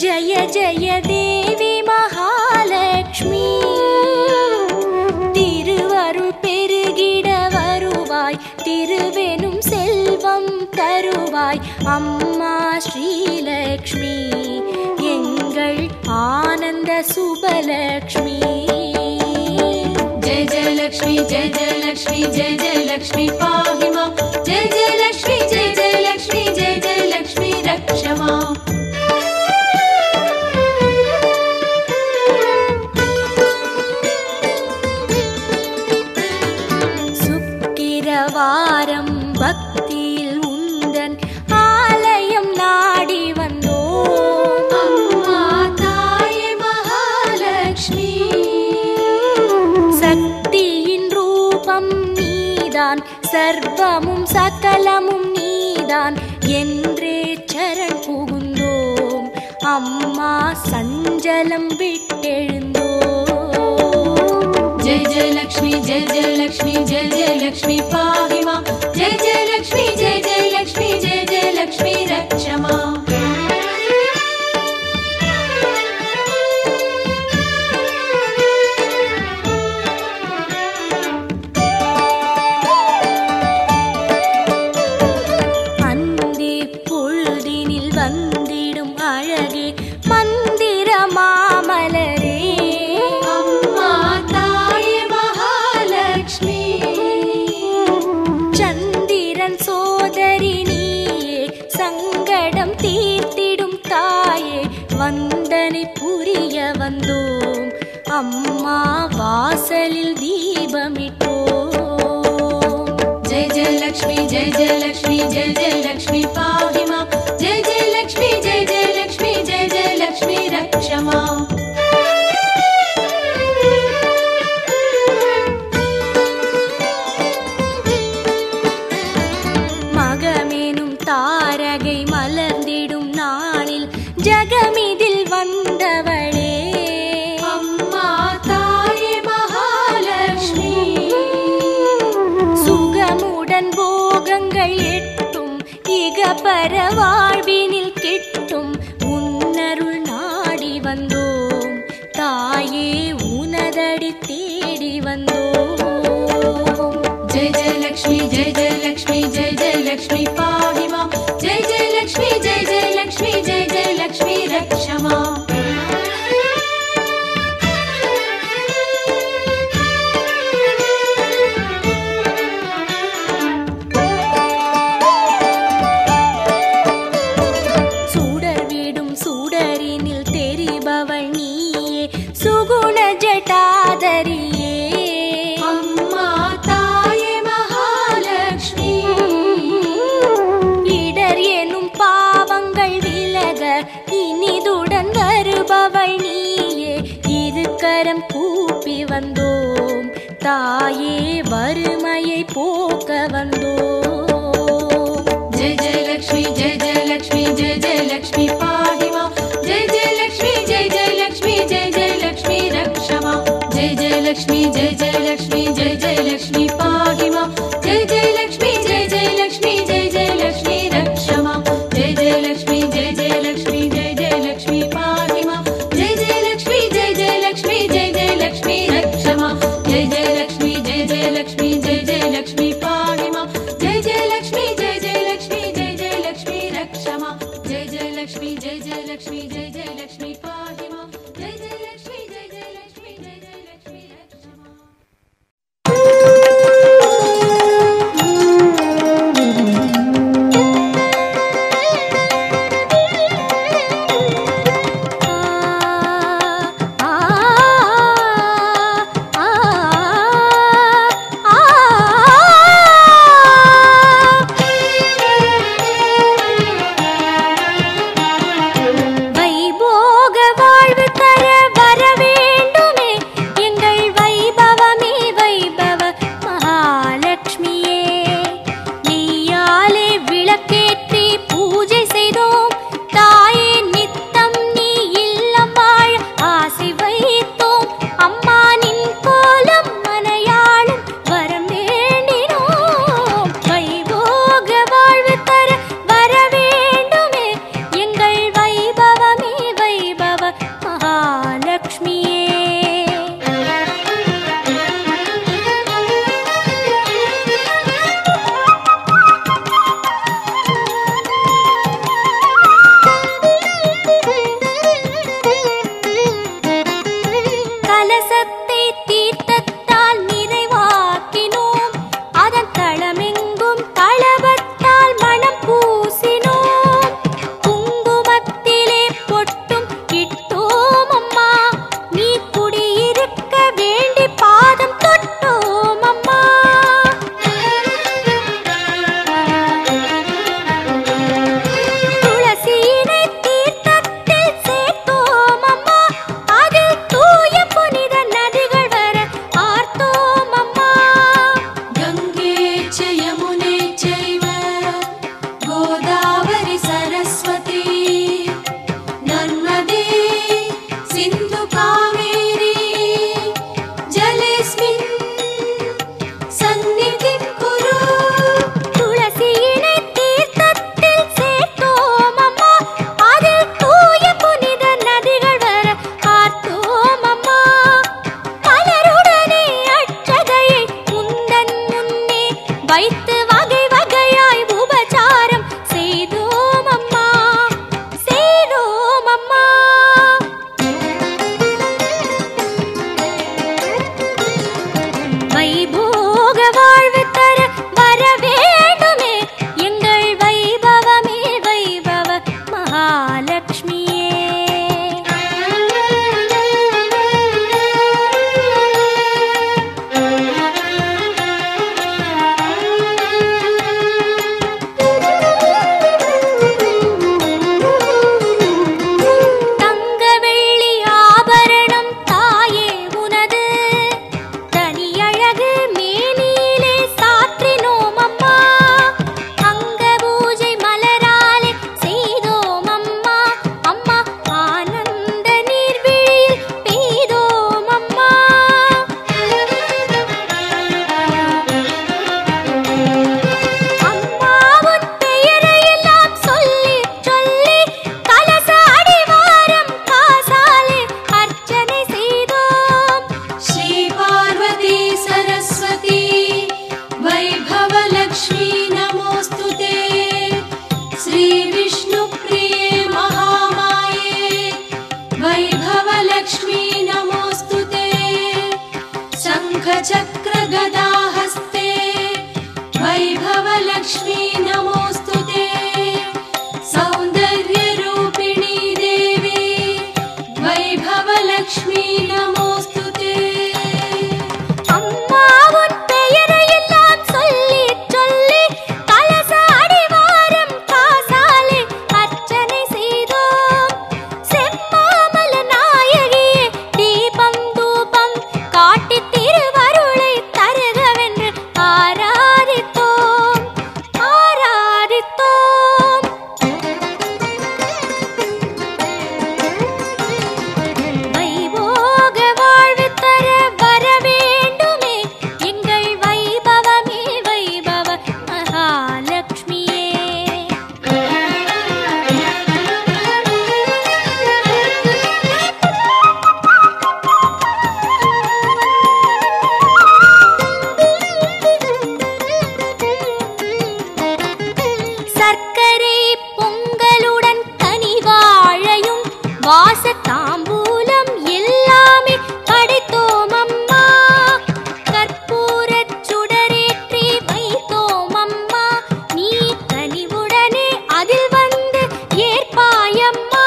ஜய ஜய தேவி மகாலட்சுமி திருவருள் பெருகிட வருவாய் திருவெனும் செல்வம் தருவாய் அம்மா ஸ்ரீலக்ஷ்மி எங்கள் ஆனந்த சுபலக்ஷ்மி जय जय लक्ष्मी जय जय लक्ष्मी जय जय लक्ष्मी पाहि मां जय जय लक्ष्मी जय जय लक्ष्मी जय जय लक्ष्मी रक्ष माम् சுக்கிரவாரம் பக்தியில் உந்தன் ஆலயம் நாடி வந்தோம் अम्मा ताये महालक्ष्मी சக்தியின் ரூபம் நீதான் சர்வமும் சகலமும் நீதான் என்றே சரண் புகுந்தோம் அம்மா சஞ்சலம் விட்டெழுந்தோம் जय जय लक्ष्मी जय जय लक्ष्मी जय जय लक्ष्मी पाहि मां जय जय लक्ष्मी जय जय लक्ष्मी जय जय लक्ष्मी रक्ष माम् அந்தி பொழுதினில் வந்திடும் அழகே மந்திர மாமலரே अम्मा ताये महालक्ष्मी சந்திரன் சோதரி நீயே சங்கடம் தீர்த்திடும் தாயே வந்தனை புரிய வந்தோம் அம்மா வாசலில் தீபமிட்டோம் जय जय लक्ष्मी जय जय लक्ष्मी जय जय लक्ष्मी पाहि मां जय जय लक्ष्मी जय जय लक्ष्मी जय जय लक्ष्मी रक्ष माम् மகமேனும் தாரகை மலர்ந்திடும் நாளில் ஜகமிதில் வந்தவளே अम्मा ताये महालक्ष्मी சுகமுடன் போகங்கள் எட்டும் இகபர வாழ்வினில் கிட்டும் உன்னருள் நாடி வந்தோம் தாயே உனதடி தேடி வந்தோம் जय जय लक्ष्मी जय जय लक्ष्मी जय जय लक्ष्मी पाहि मां जय जय लक्ष्मी जय जय लक्ष्मी जय जय लक्ष्मी रक्ष माम् சுடர் விடும் சுடரினில் தெரிபவள் நீயே சுகுண ஜட்டாதரியே अम्मा ताये महालक्ष्मी இடர் எனும் பாவங்கள் விலக இனிதுடன் வருபவள் நீயே இருக்கரம் கூப்பி வந்தோம் தாயே வறுமையை போக்க வந்தோம் जय जय लक्ष्मी जय जय लक्ष्मी जय जय लक्ष्मी पाहि मां जय जय लक्ष्मी जय जय लक्ष्मी जय जय लक्ष्मी रक्ष मां जय जय लक्ष्मी जय जय लक्ष्मी जय जय लक्ष्मी पाहि मां जय जय लक्ष्मी जय जय लक्ष्मी जय जय लक्ष्मी रक्ष मां जय जय लक्ष्मी जय जय लक्ष्मी जय जय लक्ष्मी पाहि मां जय जय लक्ष्मी जय जय लक्ष्मी जय जय लक्ष्मी रक्ष मां जय जय लक्ष्मी जय जय लक्ष्मी जय जय लक्ष्मी पाहि मां जय जय लक्ष्मी जय जय लक्ष्मी जय जय लक्ष्मी रक्ष मां जय जय लक्ष्मी जय जय लक्ष्मी जय जय लक्ष्मी पाहि मां जय जय लक्ष्मी जय जय लक्ष्मी जय जय लक्ष्मी रक्ष मां ஆ ஆ ஆ வைபோக வாழ்வு नमोऽस्तु ते அம்மா உன் பெயரை எல்லாம் சொல்லி சொல்லி கலச அடிவாரம் காசாலே அர்ச்சனை செய்தோம் செம்மாமல நாயகியே தீபம் தூபம் காட்டி திருவருளை தருகவென்று ஆராதித்தோம் ஆராதித்தோம் வைபோக வாழ்வு தர வர வேண்டுமே எங்கள் வைபவமே வைபவ மகாலட்சுமியே சர்க்கரை பொங்கலுடன் கனிவாழையும் வாசத்தாம்பூலம் எல்லாமே படைத்தோம் அம்மா கற்பூரச் சுடரேற்றி வைத்தோம் அம்மா நீ கனிவுடனே அதில் வந்து ஏற்பாயம்மா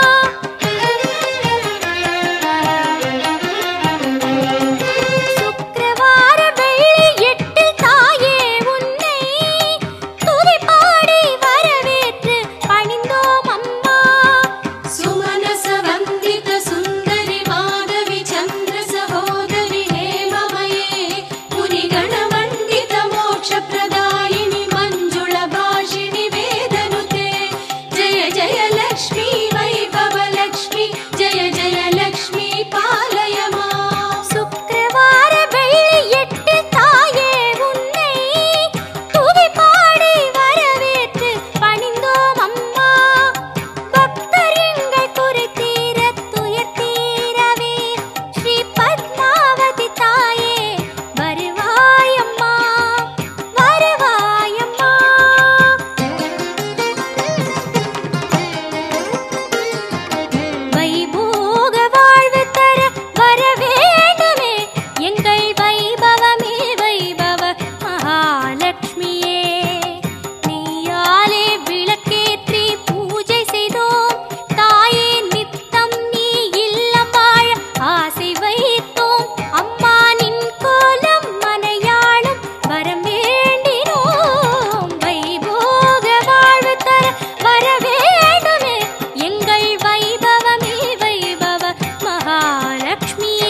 சுக்கிரவார வெள்ளி எட்டு தாயே உன்னை துதிப்பாடி வரவேற்று பணிந்தோம் அம்மா सुमनस वन्दित सुन्दरि माधवि चन्द्र सहोदरि हेममये मुनिगणवन्दित मोक्षप्रदायिनि मञ्जुळ भाषिणि वेदनुते जय जय लक्ष्मी वैभव लक्ष्मी जय जय लक्ष्मी पालय मा சுக்கிரவார வெள்ளி எட்டு தாயே உன்னை துதிப்பாடி வரவேற்று பணிந்தோம் அம்மா பக்தர் எங்கள் குறை தீர துயர் தீரவே ஸ்ரீ பத்மாவதி தாயே வருவாயம்மா வருவாயம்மா வைபோக வாழ்வு தர வர வேண்டுமே எங்கள் வைபவமே வைபவ மகாலட்சுமியே நீயாலே விளக்கேற்றி பூஜை செய்தோம் தாயே நித்தம் நீ இல்லம் வாழ ஆசை வைத்தோம் அம்மா நின் கோலம் மனையாளும் வரம் வேண்டினோம் வைபோக வாழ்வு தர வர வேண்டுமே எங்கள் வைபவமே வைபவ மகாலட்சுமியே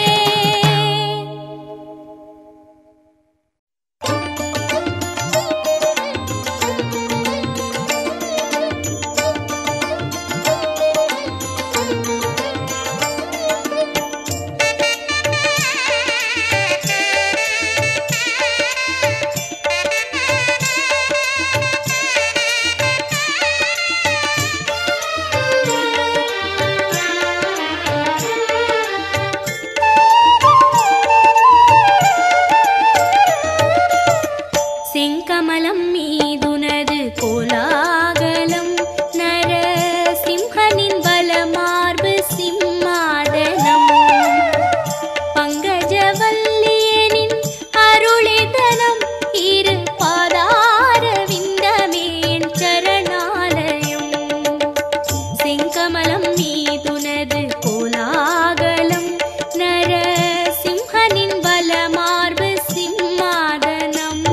செங்கமலம் மீதுனது கோலாகலம் நரசிம்ஹனின் வலமார்பு சிம்மாதனம் பங்கஜவல்லியனின் அருளிதனம் இரு பாதார விந்தமேன் சரணாலயம் செங்கமலம் மீதுனது கோலாகலம் நரசிம்ஹனின் வலமார்பு சிம்மாதனம்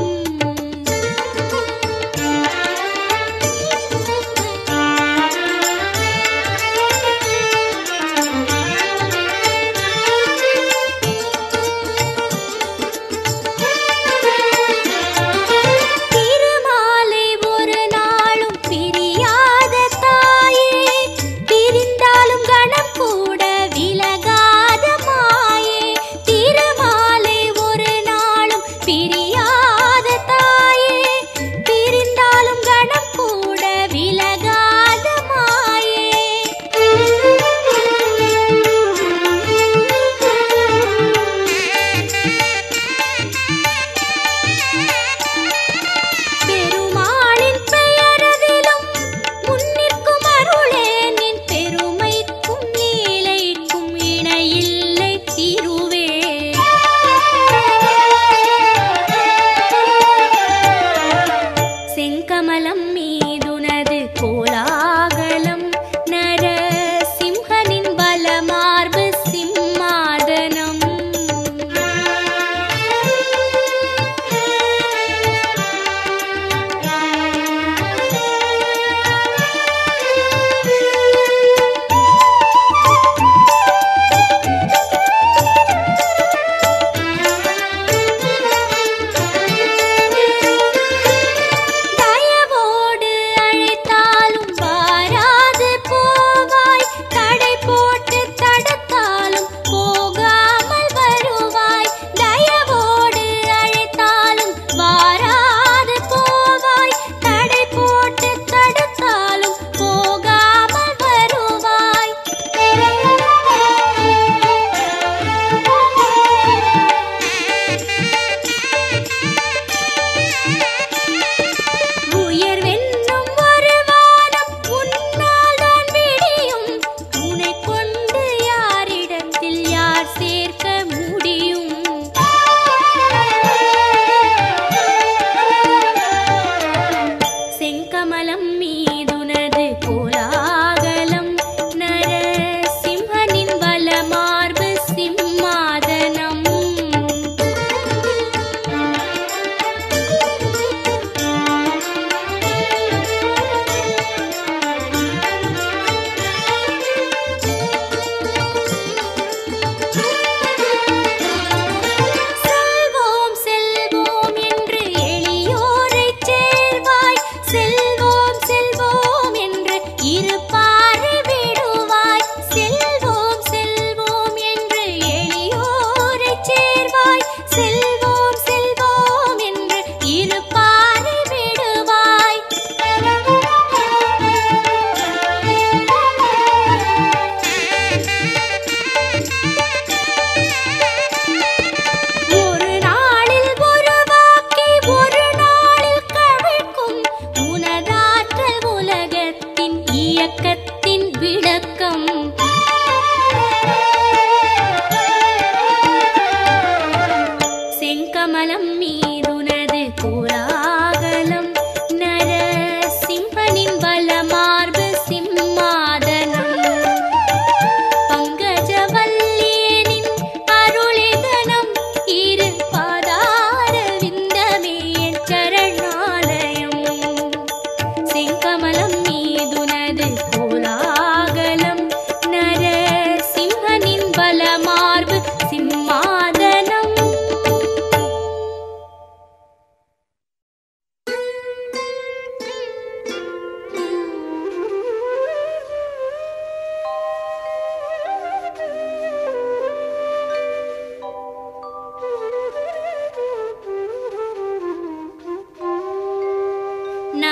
திருமாலை ஒரு நாளும் பிரியாத தாயே பிரிந்தாலும் கணம் கூட விலகாத மாயே திருமாலை ஒரு நாளும் பிரியாத தாயே பிரிந்தாலும் கணம் கூட விலகாத பெருமாளின் பெயரதிலும் முன்னிற்கும் அருளே நின் பெருமைக்கும் நீலை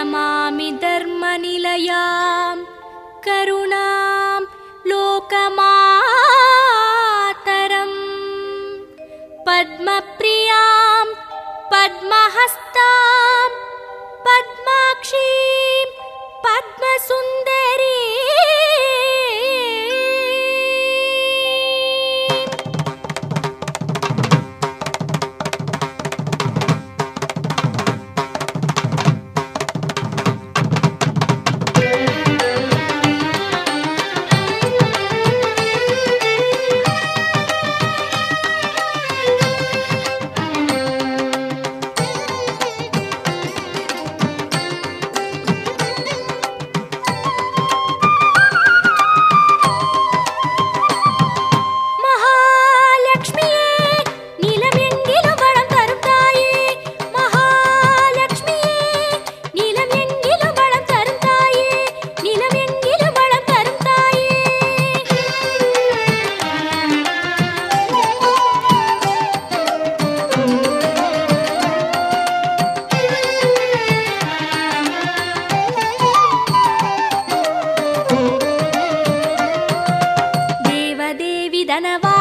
प्रणमामि धर्मनिलयां करुणां लोकमातरम् पद्मप्रियां पद्महस्तां पद्माक्षीं पद्मसुन्दरी மகாலட்சுமியே நிலம் எங்கிலும் வளம் தரும் தாயே மகாலட்சுமியே நிலம் எங்கிலும் வளம் தரும் தாயே நிலம் எங்கிலும் வளம் தரும் தாயே தேவதேவி தனவா